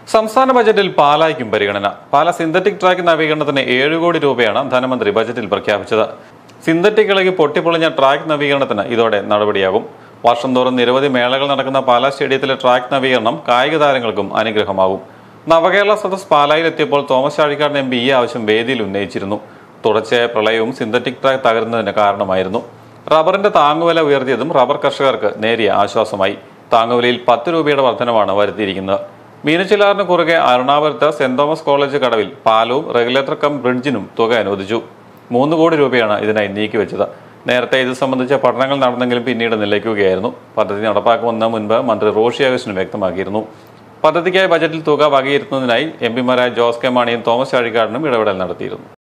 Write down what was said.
സംസ്ഥാന ബജറ്റിൽ പാലായ്ക്കും പരിഗണന പാല സിന്തറ്റിക് ട്രാക്ക് നവീകരണത്തിന് ഏഴ് കോടി രൂപയാണ് ധനമന്ത്രി ബജറ്റിൽ പ്രഖ്യാപിച്ചത് സിന്തറ്റിക് ഇളകി പൊട്ടിപ്പൊളിഞ്ഞ ട്രാക്ക് നവീകരണത്തിന് ഇതോടെ നടപടിയാകും വർഷം തോറും നിരവധി മേളകൾ നടക്കുന്ന പാലാ സ്റ്റേഡിയത്തിലെ ട്രാക്ക് നവീകരണം കായിക താരങ്ങൾക്കും അനുഗ്രഹമാകും നവകേരള സദസ് പാലായിലെത്തിയപ്പോൾ തോമസ് ചാഴിക്കാടൻ എം പി ഈ ആവശ്യം വേദിയിൽ ഉന്നയിച്ചിരുന്നു തുടർച്ചയായ പ്രളയവും സിന്തറ്റിക് ട്രാക്ക് തകരുന്നതിന് കാരണമായിരുന്നു റബ്ബറിന്റെ താങ്ങുവില ഉയർത്തിയതും റബ്ബർ കർഷകർക്ക് നേരിയ ആശ്വാസമായി താങ്ങുവിലയിൽ പത്ത് രൂപയുടെ വർധനമാണ് വരുത്തിയിരിക്കുന്നത് മീനച്ചിലാറിന് കുറുകെ എറണാകുളത്ത് സെന്റ് തോമസ് കോളേജ് കടവിൽ പാലവും റെഗുലേറ്റർ കം ബ്രിഡ്ജിനും തുക അനുവദിച്ചു മൂന്ന് കോടി രൂപയാണ് ഇതിനായി നീക്കിവെച്ചത് നേരത്തെ ഇത് സംബന്ധിച്ച പഠനങ്ങൾ നടന്നെങ്കിലും പിന്നീട് നിലയ്ക്കുകയായിരുന്നു പദ്ധതി നടപ്പാക്കുമെന്ന് മുൻപ് മന്ത്രി റോഷി അഗസ്റ്റിന് വ്യക്തമാക്കിയിരുന്നു പദ്ധതിക്കായി ബജറ്റിൽ തുക വകയിരുത്തുന്നതിനായി എം പിമാരായ ജോസ് കെ മാണിയും തോമസ് ചാഴിക്കാടനും ഇടപെടൽ നടത്തിയിരുന്നു